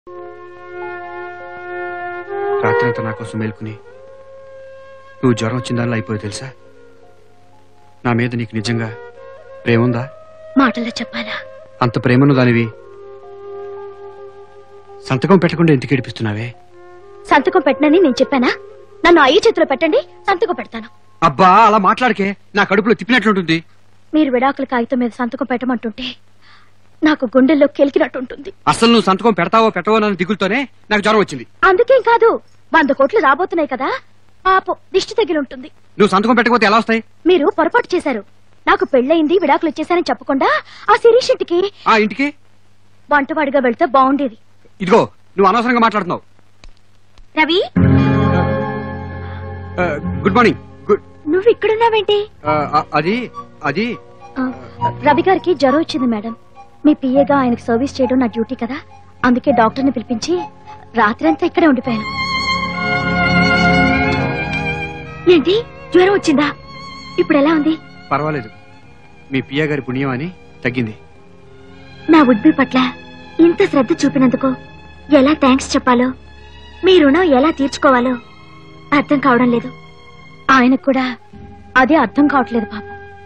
రాత్రంతా నా కోసం మేల్కొని నువ్వు జ్వరం వచ్చిందానిలో అయిపోయి తెలుసా నా మీద నీకు నిజంగా ప్రేమ ఉందా మాటల్లో చెప్పాలా అంత ప్రేమను దానివి సంతకం పెట్టకుండా ఎందుకు ఏడిపిస్తున్నావే సంతకం పెట్టనని నేను చెప్పానా నన్ను అయ్యి చేతిలో పెట్టండి సంతకం పెడతాను అబ్బా అలా మాట్లాడకే నా కడుపులో తిప్పినట్లుంటుంది మీరు విడాకుల కాగితం మీద సంతకం పెట్టమంటుంటే నాకు గుండెల్లో కెలికినట్టుంటుంది అసలు నువ్వు సంతకం పెడతావో పెట్టవో నన్ను దిగులుతోనే నాకు జ్వరం వచ్చింది అందుకేం కాదు వంద కోట్లు రాబోతున్నాయి కదా పాపం దిష్టి తగిలి ఉంటుంది నువ్వు సంతకం పెట్టకపోతే ఎలా వస్తాయి మీరు పొరపాటు చేశారు నాకు పెళ్ళయింది విడాకులు ఇచ్చేసానని చెప్పకుండా ఆ శిరీష్ ఇంటికి ఆ ఇంటికి వంటవాడిగా వెళ్తే బాగుండేది ఇదిగో నువ్వు అనవసరంగా మాట్లాడుతున్నావు రవి ఆ, గుడ్ మార్నింగ్ గుడ్ నువ్వు ఇక్కడున్నావేంటి ఆ, ఆ, అది అది ఆ, రవి గారికి జ్వరం వచ్చింది మేడం మీ పిఏగా ఆయనకు సర్వీస్ చేయడం నా డ్యూటీ కదా అందుకే డాక్టర్ని పిలిపించి రాత్రంతా ఇక్కడే ఉండిపోయాను ఏంటి జ్వరం వచ్చిందా ఇప్పుడు ఎలా ఉంది పర్వాలేదు మీ పియ్య గారి పుణ్యం అని తగ్గింది నా ఉడ్బి పట్ల ఇంత శ్రద్ధ చూపినందుకు ఎలా థ్యాంక్స్ చెప్పాలో మీ రుణం ఎలా తీర్చుకోవాలో అర్థం కావడం లేదు ఆయనకు కూడా అదే అర్థం కావట్లేదు పాపం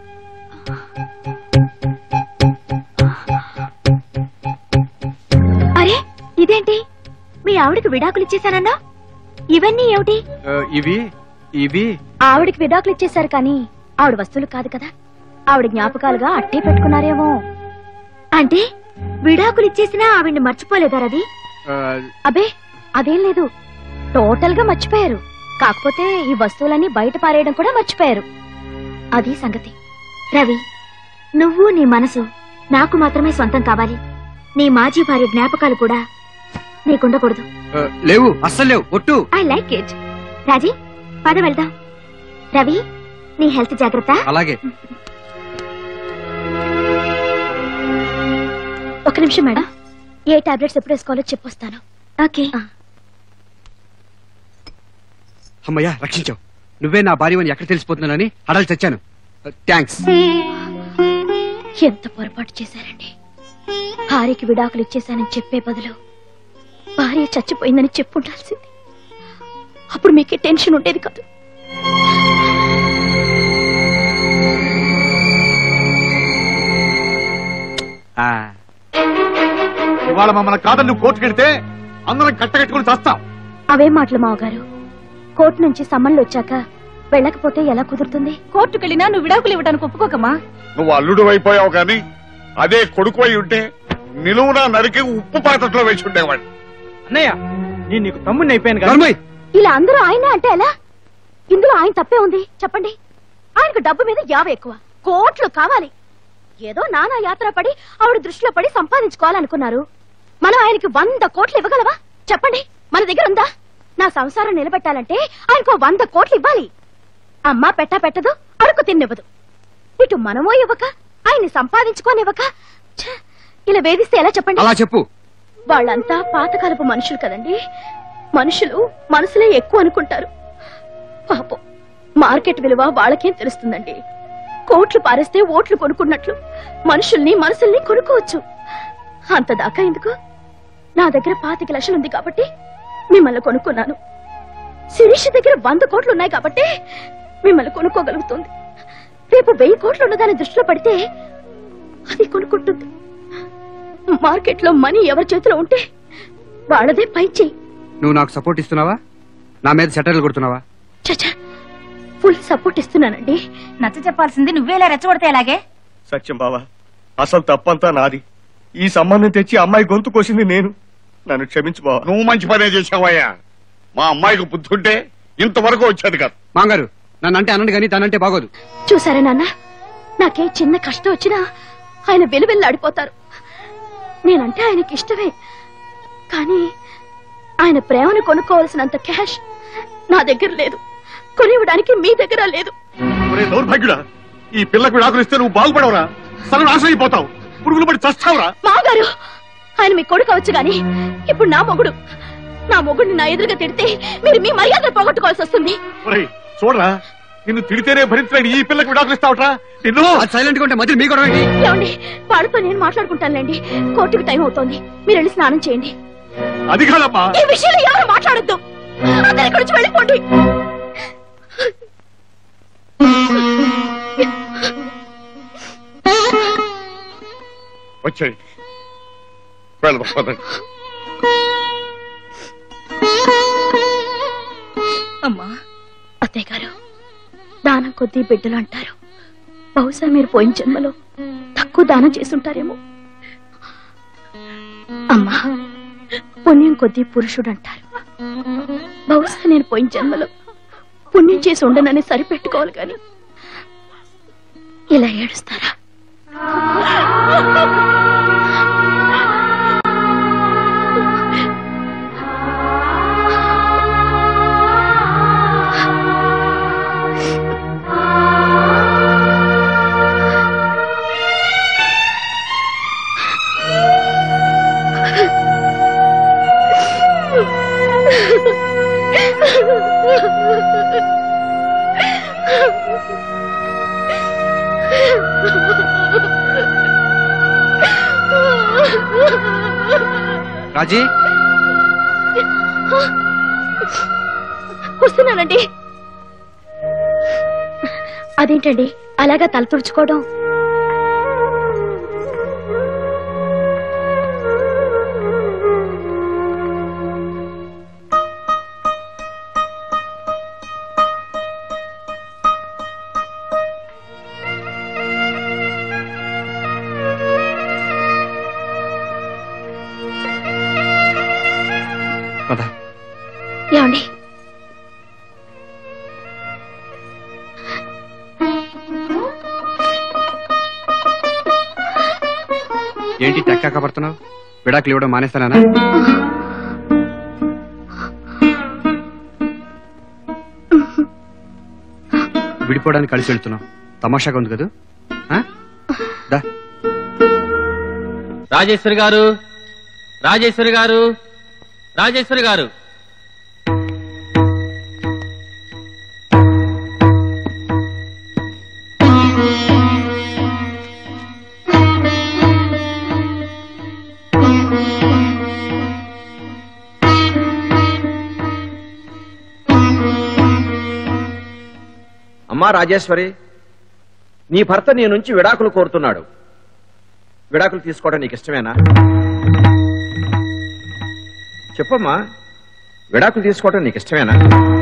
అరే ఇదేంటి మీ ఆవిడకి విడాకులు ఇచ్చేశానన్నా ఇవన్నీ ఏమిటి ఆ, ఇవి ఇవి ఆవిడకి విడాకులు ఇచ్చేశారు కానీ ఆవిడ వస్తువులు కాదు కదా ఆవిడ జ్ఞాపకాలుగా అట్టే పెట్టుకున్నారేమో అంటే విడాకులు ఇచ్చేసినా ఆవిడ్ని మర్చిపోలేదా రవి ఆ, అబే అదేం లేదు టోటల్ గా మర్చిపోయారు కాకపోతే ఈ వస్తువులన్నీ బయట పారేయడం కూడా మర్చిపోయారు అది సంగతి రవి నువ్వు నీ మనసు నాకు మాత్రమే సొంతం కావాలి నీ మాజీ భార్య జ్ఞాపకాలు కూడా నీకుండకూడదు ఆ, లేవు అస్సలు లేవు ఒట్టు ఐ లైక్ ఇట్ రాజీ పద వెళ్దాం రవి నీ హెల్త్ జాగ్రత్త అలాగే ఒక నిమిషం మేడం ఏ టాబ్లెట్స్ ఎప్పుడు వేసుకోవాలో చెప్పొస్తాను ఓకే అమ్మయ్యా రక్షించావు నువ్వే నా భార్య అని ఎక్కడ తెలిసిపోతున్నానని హడలు చచ్చాను థ్యాంక్స్ ఎంత పొరపాటు చేశారండి భార్యకి విడాకులు ఇచ్చేశానని చెప్పే బదులు భార్య చచ్చిపోయిందని చెప్పుండాల్సింది అప్పుడు మీకే టెన్షన్ ఉండేది కాదు ఆ, ఇవాళ మమ్మల్ని కాదని నువ్వు కోర్టుకెడితే అందరం కట్టగట్టుకుని చస్తాం అవే మాటలు మావగారు కోర్టు నుంచి సమ్మన్లు వచ్చాక వెళ్ళకపోతే ఎలా కుదురుతుంది కోర్టుకెళ్ళినా నువ్వు విడాకులు ఇవ్వడానికి ఒప్పుకోకమ్మా నువ్వు అల్లుడు అయిపోయావు కానీ అదే కొడుకు అయి ఉంటే నిలువున నరికి ఉప్పు పాత్రలో వేసి ఉండేవాడు అన్నయ్య నేను నీకు తమ్ముడిని అయిపోయాను కదా నర్మయ్, ఇలా అందరూ ఆయన అంటే ఎలా ఇందులో ఆయన తప్పే ఉంది చెప్పండి ఆయనకు డబ్బు మీద యావ ఎక్కువ కోట్లు కావాలి ఏదో నానా యాత్ర పడి ఆవిడ దృష్టిలో పడి సంపాదించుకోవాలనుకున్నారు మనం ఆయనకి వంద కోట్లు ఇవ్వగలవా చెప్పండి మన దగ్గర ఉందా నా సంసారం నిలబెట్టాలంటే ఆయనకు వంద కోట్లు ఇవ్వాలి అమ్మా పెట్టా పెట్టదు అడుగు తిన్నివ్వదు ఇటు మనమో ఇవ్వక ఆయన్ని సంపాదించుకోనివ్వక ఛ, ఇలా వేధిస్తే ఎలా చెప్పండి అలా చెప్పు వాళ్ళంతా పాతకాలపు మనుషులు కదండి మనుషులు మనసులే ఎక్కువ అనుకుంటారు పాపం మార్కెట్ విలువ వాళ్ళకేం తెలుస్తుందండి కోట్లు పారేస్తే ఓట్లు కొనుక్కున్నట్లు మనుషుల్ని మనసుల్ని కొనుక్కోవచ్చు అంతదాకా ఎందుకు నా దగ్గర పాతిక లక్షలు ఉంది కాబట్టి మిమ్మల్ని కొనుక్కున్నాను శిరీష్ దగ్గర వంద కోట్లు ఉన్నాయి కాబట్టి మిమ్మల్ని కొనుక్కోగలుగుతుంది రేపు వెయ్యి కోట్లు ఉన్నదాన్ని దృష్టిలో పడితే అది కొనుక్కుంటుంది మార్కెట్ లో మనీ ఎవరి చేతిలో ఉంటే వాళ్ళదే పై చెయ్యి నువ్వు నాకు సపోర్ట్ ఇస్తున్నావా నా మీద సెటర్లు కొడుతున్నావా చచ్చా ఫుల్ సపోర్ట్ ఇస్తున్నానండి నచ్చ చెప్పాల్సింది నువ్వేలా రెచ్చగొడితే ఎలాగే సత్యం బావా అసలు తప్పంతా నాది ఈ సంబంధం తెచ్చి అమ్మాయి గొంతు కోసింది నేను నన్ను క్షమించు బావా నువ్వు మంచి పనే చేసావయ్యా మా అమ్మాయికి బుద్ధి ఉంటే ఇంతవరకు వచ్చేది కాదు మాంగారు నన్ను అంటే అనండి కానీ తనంటే బాగోదు చూసారా నాన్న నాకే చిన్న కష్టం వచ్చినా ఆయన వెలువెల్లాడిపోతారు నేనంటే ఆయనకి ఇష్టమే కానీ ఆయన ప్రేమను కొనుక్కోవాల్సినంత క్యాష్ నా దగ్గర లేదు కొనివ్వడానికి మీ దగ్గర లేదు ఒరే దౌర్భాగ్యుడా ఈ పిల్లకు విడాకులు ఇస్తే నువ్వు బాగుపడవురా సగం నాశనం అయిపోతావు పురుగులు పడి చస్తావురా మామగారు ఆయన మీ కొడుకు అవచ్చు గాని ఇప్పుడు నా మొగుడు నా మొగుడిని నా ఎదురుగా తిడితే మీరు మీ మర్యాదలు పోగొట్టుకోవాల్సి వస్తుంది ఒరేయ్ చూడరా నిన్ను తిడితేనే భరించలేని ఈ పిల్లకు విడాకులు ఇస్తావట్రా నిన్ను అది సైలెంట్ గా ఉంటే మధ్యలో మీ గొడవ ఏంటి? ఏమండి వాళ్ళతో నేను మాట్లాడుకుంటానులేండి కోర్టుకు టైం అవుతోంది మీరు వెళ్ళి స్నానం చేయండి అది కాదమ్మా ఈ విషయంలో ఎవరు మాట్లాడొద్దు అందరి ఇక్కడి నుంచి వెళ్ళిపోండి వచ్చాయి వెళ్దాం పదండి అమ్మా అత్తయ్య గారు దానం కొద్దీ బిడ్డలు అంటారు బహుశా మీరు పోయిన జన్మలో తక్కువ దానం చేసుంటారేమో అమ్మా పుణ్యం కొద్దీ పురుషుడు అంటారు బహుశా నేను పోయిన జన్మలో పుణ్యం చేసి ఉండనని సరిపెట్టుకోవాలి గాని ఇలా ఏడుస్తారా రాజీ వస్తున్నానండి అదేంటండి అలాగా తల తుడుచుకోవడం పద ఏమండి ఏంటి తెక్క కబడుతున్నావు విడాకులు ఇవ్వడం మానేస్తానా విడిపోవడానికి కలిసి వెళ్తున్నావు తమాషాగా ఉంది కదా ఆ? దా రాజేశ్వరి గారు రాజేశ్వరి గారు రాజేశ్వరి గారు అమ్మా రాజేశ్వరి నీ భర్త నీ నుంచి విడాకులు కోరుతున్నాడు విడాకులు తీసుకోవడం నీకు ఇష్టమేనా చెప్పమ్మా విడాకులు తీసుకోవడం నీకు ఇష్టమేనా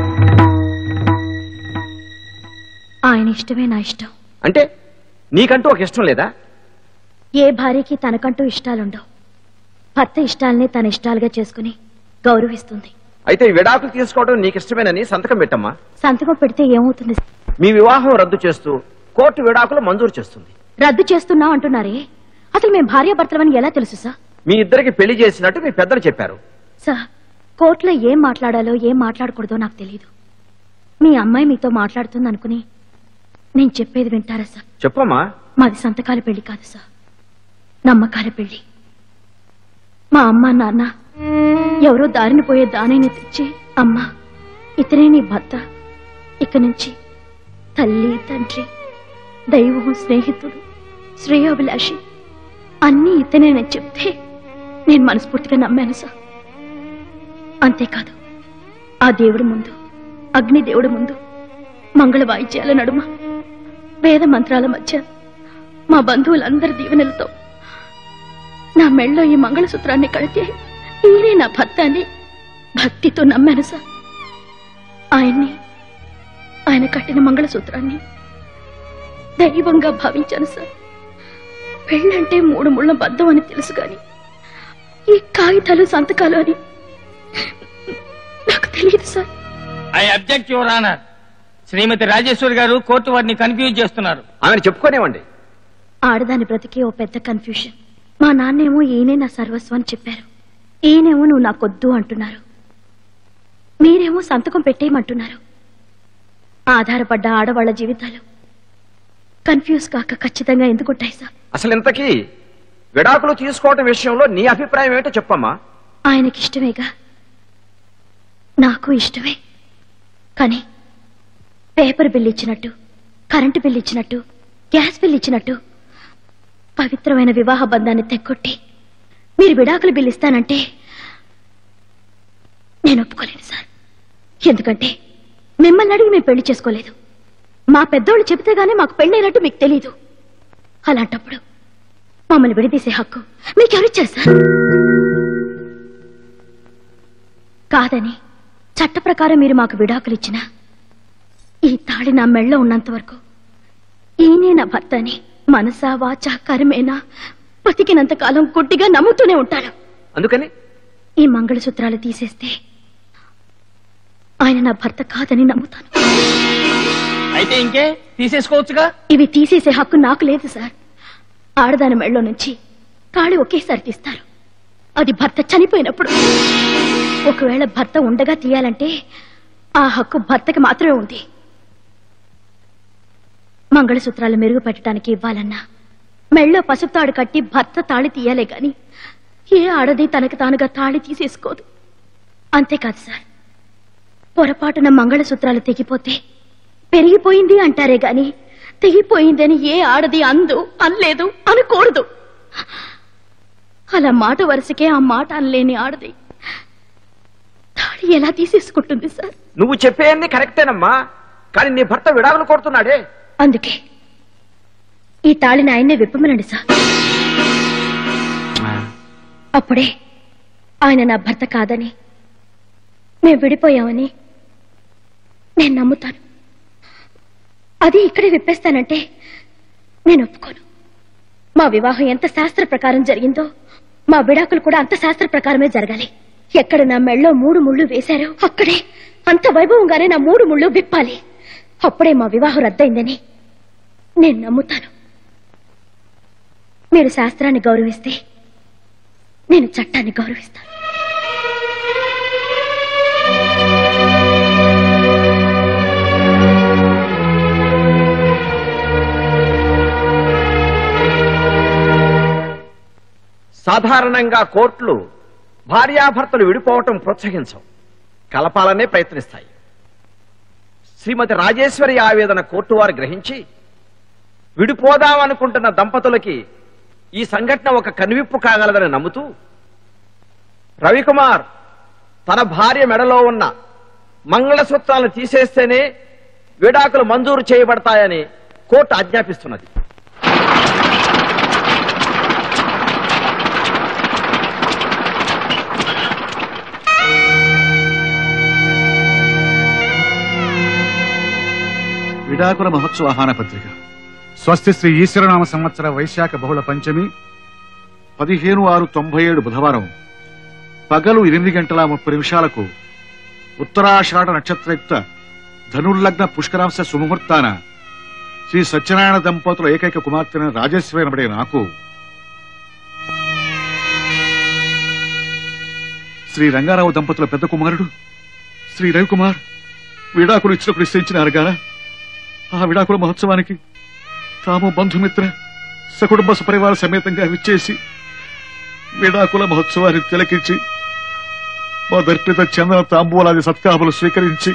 ఆయన ఇష్టమే నా ఇష్టం అంటే నీకంటూ ఒక ఇష్టం లేదా ఏ భార్యకి తనకంటూ ఇష్టాలుండవు భర్త ఇష్టాలనే తన ఇష్టాలుగా చేసుకుని గౌరవిస్తుంది అయితే ఈ విడాకులు తీసుకోవడం నీకు ఇష్టమేనని సంతకం పెట్టమ్మా సంతకం పెడితే ఏమవుతుంది మీ వివాహం రద్దు చేస్తూ కోర్టు విడాకులు మంజూరు చేస్తుంది రద్దు చేస్తున్నా అంటున్నారే అసలు మేము భార్యాభర్తలమని ఎలా తెలుసు సార్ మీ ఇద్దరికి పెళ్లి చేసినట్టు మీ పెద్దలు చెప్పారు సార్ కోర్టులో ఏం మాట్లాడాలో ఏం మాట్లాడకూడదో నాకు తెలియదు మీ అమ్మాయి మీతో మాట్లాడుతుంది అనుకుని నేను చెప్పేది వింటారా సార్ చెప్పమ్మా మాది సంతకాల పెళ్లి కాదు సార్ నమ్మకాల పెళ్లి మా అమ్మ నాన్న ఎవరో దారిని పోయే దానిని తెచ్చి అమ్మ ఇతనే నీ భర్త ఇక నుంచి తల్లి తండ్రి దైవం స్నేహితుడు శ్రేయోభిలాషి అన్నీ ఇతనేనని చెప్తే నేను మనస్ఫూర్తిగా నమ్మాను సార్ అంతేకాదు ఆ దేవుడి ముందు అగ్ని దేవుడి ముందు మంగళ వాయిద్యాల నడుమ వేద మంత్రాల మధ్య మా బంధువులందరి దీవెనలతో నా మెళ్ళో ఈ మంగళసూత్రాన్ని కడితే ఈయనే నా భర్త అని భక్తితో నమ్మాను సార్ ఆయన్ని ఆయన కట్టిన మంగళసూత్రాన్ని దైవంగా భావించాను సార్ పెళ్ళంటే మూడు ముళ్ళ బద్దం అని తెలుసు గాని ఈ కాగితాలు సంతకాలు అని నాకు తెలియదు sir I object your honour శ్రీమతి రాజేశ్వరి గారు కోర్టు వారిని కన్ఫ్యూజ్ చేస్తున్నారు ఆమెను చెప్పుకోనివ్వండి ఆడదాని బ్రతికే ఓ పెద్ద కన్ఫ్యూషన్ మా నాన్నేమో ఈయనే నా సర్వస్వం అని చెప్పారు ఈయనేమో నువ్వు నాకొద్దు అంటున్నారు మీరేమో సంతకం పెట్టేయమంటున్నారు ఆధారపడ్డ ఆడవాళ్ల జీవితాలు కన్ఫ్యూజ్ కాక ఖచ్చితంగా ఎందుకుంటాయి సార్ అసలు ఇంతకీ విడాకులు తీసుకోవటం విషయంలో నీ అభిప్రాయం ఏమిటో చెప్పమ్మా ఆయనకి ఇష్టమేగా నాకు ఇష్టమే కానీ పేపర్ బిల్ ఇచ్చినట్టు కరెంటు బిల్ ఇచ్చినట్టు గ్యాస్ బిల్ ఇచ్చినట్టు పవిత్రమైన వివాహ బంధాన్ని తెక్కొట్టి మీరు విడాకులు బిల్ ఇస్తానంటే నేను ఒప్పుకోలేను సార్ ఎందుకంటే మిమ్మల్ని అడిగి మేము పెళ్లి చేసుకోలేదు మా పెద్దోళ్ళు చెబితే గానీ మాకు పెళ్ళైనట్టు మీకు తెలీదు అలాంటప్పుడు మమ్మల్ని విడదీసే హక్కు మీకెవరిచ్చారు సార్ కాదని చట్ట ప్రకారం మీరు మాకు విడాకులు ఇచ్చినా ఈ తాళి నా మెళ్ళ ఉన్నంత వరకు ఈయనే నా భర్త అని మనసా వాచా కర్మేనా బతికినంత కాలం గుడ్డిగా నమ్ముతూనే ఉంటాను అందుకని ఈ మంగళసూత్రాలు తీసేస్తే ఆయన నా భర్త కాదని నమ్ముతాను అయితే ఇంకే తీసేసుకోవచ్చుగా ఇవి తీసేసే హక్కు నాకు లేదు సార్ ఆడదాని మెళ్ళో నుంచి తాళి ఒకేసారి తీస్తారు అది భర్త చనిపోయినప్పుడు ఒకవేళ భర్త ఉండగా తీయాలంటే ఆ హక్కు భర్తకి మాత్రమే ఉంది మంగళసూత్రాలు మెరుగుపెట్టడానికి ఇవ్వాలన్నా మెళ్ళో పసుపు తాడు కట్టి భర్త తాళి తీయాలే గాని ఏ ఆడది తనకి తానుగా తాళి తీసేసుకోదు అంతేకాదు సార్ పొరపాటున మంగళసూత్రాలు తెగిపోతే పెరిగిపోయింది అంటారే గాని తెగిపోయిందని ఏ ఆడది అందు అనలేదు అనకూడదు అలా మాట వరుసకే ఆ మాట అనలేని ఆడది తాళి ఎలా తీసేసుకుంటుంది సార్ నువ్వు చెప్పేయన్ని కరెక్టేనమ్మా కానీ నీ భర్త విడాకులు కోరుతున్నాడే అందుకే ఈ తాళిని ఆయన్నే విప్పమనండి సార్ అప్పుడే ఆయన నా భర్త కాదని మేము విడిపోయామని నేను నమ్ముతాను అది ఇక్కడే విప్పేస్తానంటే నేను ఒప్పుకోను మా వివాహం ఎంత శాస్త్ర ప్రకారం జరిగిందో మా విడాకులు కూడా అంత శాస్త్ర ప్రకారమే జరగాలి ఎక్కడ నా మెళ్ళో మూడు ముళ్ళు వేశారో అక్కడే అంత వైభవంగానే నా మూడు ముళ్ళు విప్పాలి అప్పుడే మా వివాహం రద్దయిందని నేను నమ్ముతాను మీరు శాస్త్రాన్ని గౌరవిస్తే నేను చట్టాన్ని గౌరవిస్తాను సాధారణంగా కోర్టులు భార్యాభర్తలు విడిపోవటం ప్రోత్సహించవు కలపాలనే ప్రయత్నిస్తాయి శ్రీమతి రాజేశ్వరి ఆవేదన కోర్టు వారు గ్రహించి విడిపోదామనుకుంటున్న దంపతులకి ఈ సంఘటన ఒక కనువిప్పు కాగలదని నమ్ముతూ రవికుమార్ తన భార్య మెడలో ఉన్న మంగళసూత్రాలను తీసేస్తేనే విడాకులు మంజూరు చేయబడతాయని కోర్టు ఆజ్ఞాపిస్తున్నది విడాకుల మహోత్సవ ఆహ్వాన పత్రిక స్వస్తి శ్రీ ఈశ్వరనామ సంవత్సర వైశాఖ బహుళ పంచమి పదిహేను ఆరు తొంభై ఏడు బుధవారం పగలు ఎనిమిది గంటల ముప్పై నిమిషాలకు ఉత్తరాషాఢ నక్షత్రయుక్త ధనుర్లగ్న పుష్కరాంశ సుముహూర్తాన శ్రీ సత్యనారాయణ దంపతుల ఏకైక కుమార్తెన రాజేశ్వరి అనబడే నాకు శ్రీ రంగారావు దంపతుల పెద్ద కుమారుడు శ్రీ రవికుమార్ విడాకులు ఇచ్చినప్పుడు నిశ్చయించినారు గారా ఆ విడాకుల మహోత్సవానికి తాము బంధుమిత్ర సకుటుంబ సపరివార సమేతంగా విచ్చేసి విడాకుల మహోత్సవాన్ని తిలకించి మా దర్పిత చందన తాంబూలాది సత్కాములు స్వీకరించి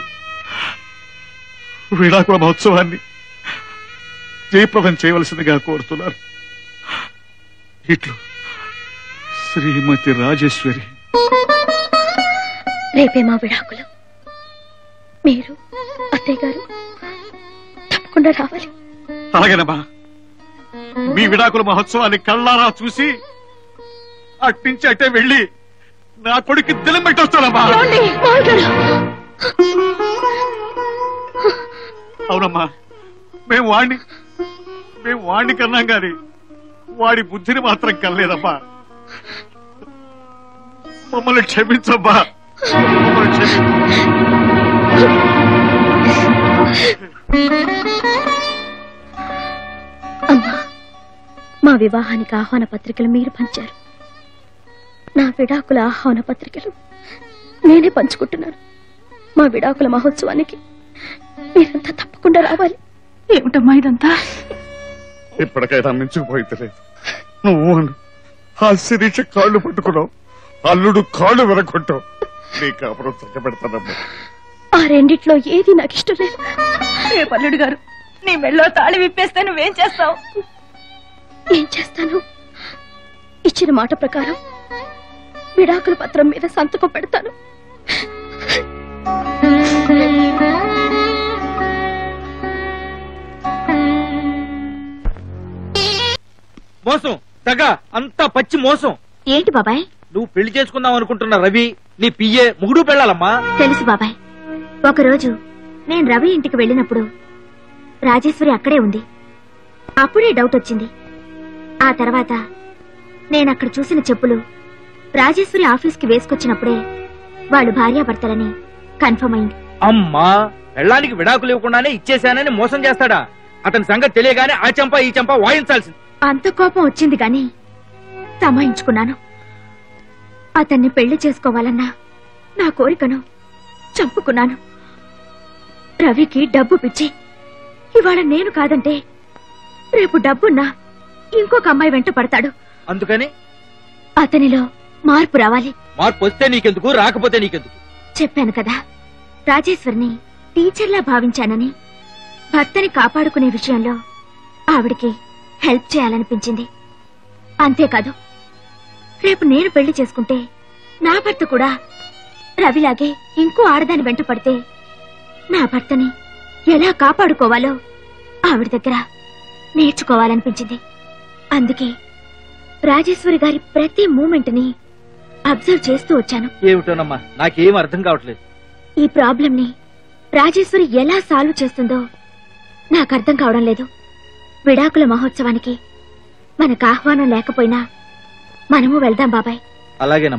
విడాకుల మహోత్సవాన్ని జయప్రదం చేయవలసిందిగా కోరుతున్నారు ఇట్లు శ్రీమతి రాజేశ్వరి రేపే మా విడాకులు మీరు అత్తయ్య గారు తప్పకుండా రావాలి అలాగేనమ్మా మీ విడాకుల మహోత్సవాన్ని కళ్ళారా చూసి అట్నుంచి అట్టే వెళ్ళి నా కొడుకు దిలం పెట్టొస్తానమ్మా ఏమండి? మావయ్య గారు అవునమ్మా మేము వాణ్ణి మేము వాణ్ణి కన్నాం గాని వాడి బుద్ధిని మాత్రం కనలేదమ్మా మమ్మల్ని క్షమించమ్మా మమ్మల్ని క్షమించు అమ్మా మా వివాహానికి ఆహ్వాన పత్రికలు మీరు పంచారు నా విడాకుల ఆహ్వాన పత్రికలు నేనే పంచుకుంటున్నాను మా విడాకుల మహోత్సవానికి మీరంతా తప్పకుండా రావాలి ఏమిటమ్మా ఇదంతా ఇప్పటికైనా మించుకుపోయింది లేదు నువ్వు అను. ఆ శిరీష కాళ్ళు పట్టుకున్నావు అల్లుడు కాళ్ళు విరగొట్టావు నీ కాపురం చక్కబెడతానమ్మా ఆ రెండిట్లో ఏది నాకు ఇష్టం లేదు ఏ పల్లుడు గారు నీ మెళ్ళో తాళి విప్పేస్తే నువ్వేం చేస్తావు ఏం చేస్తాను ఇచ్చిన మాట ప్రకారం విడాకుల పత్రం మీద సంతకం పెడతాను మోసం దగ అంతా పచ్చి మోసం ఏంటి బాబాయ్ నువ్వు పెళ్లి చేసుకుందాం అనుకుంటున్న రవి నీ పియ్యే ముగుడు పెళ్ళాలమ్మా తెలుసు బాబాయ్ ఒకరోజు నేను రవి ఇంటికి వెళ్ళినప్పుడు రాజేశ్వరి అక్కడే ఉంది అప్పుడే డౌట్ వచ్చింది ఆ తర్వాత నేను అక్కడ చూసిన చెప్పులు రాజేశ్వరి ఆఫీస్కి వేసుకొచ్చినప్పుడే వాళ్ళు భార్యాభర్తలని కన్ఫర్మ్ అయింది అమ్మా పెళ్ళానికి విడాకులు ఇవ్వకుండానే ఇచ్చేశానని మోసం చేస్తాడా అతని సంగతి తెలియగానే ఆ చెంప ఈ చెంప వాయించాల్సింది అంత కోపం వచ్చింది గాని తమాయించుకున్నాను అతన్ని పెళ్లి చేసుకోవాలన్న నా కోరికను చంపుకున్నాను రవికి డబ్బు పిచ్చి ఇవాళ నేను కాదంటే రేపు డబ్బున్నా ఇంకొక అమ్మాయి వెంట పడతాడు అందుకని అతనిలో మార్పు రావాలి మార్పు వస్తే నీకెందుకు రాకపోతే నీకెందుకు చెప్పాను కదా రాజేశ్వరిని టీచర్లా భావించానని భర్తని కాపాడుకునే విషయంలో ఆవిడికి హెల్ప్ చేయాలనిపించింది అంతేకాదు రేపు నేను పెళ్లి చేసుకుంటే నా భర్త కూడా రవిలాగే ఇంకో ఆడదాని వెంట పడితే నా భర్తని ఎలా కాపాడుకోవాలో ఆవిడ దగ్గర నేర్చుకోవాలనిపించింది అందుకే రాజేశ్వరి గారి ప్రతి మూమెంట్ ని అబ్జర్వ్ చేస్తూ వచ్చాను ఏమిటోనమ్మా నాకేం అర్థం కావట్లేదు ఈ ప్రాబ్లం ని రాజేశ్వరి ఎలా సాల్వ్ చేస్తుందో నాకు అర్థం కావడం లేదు విడాకుల మహోత్సవానికి మనకు ఆహ్వానం లేకపోయినా మనము వెళ్దాం బాబాయ్ అలాగే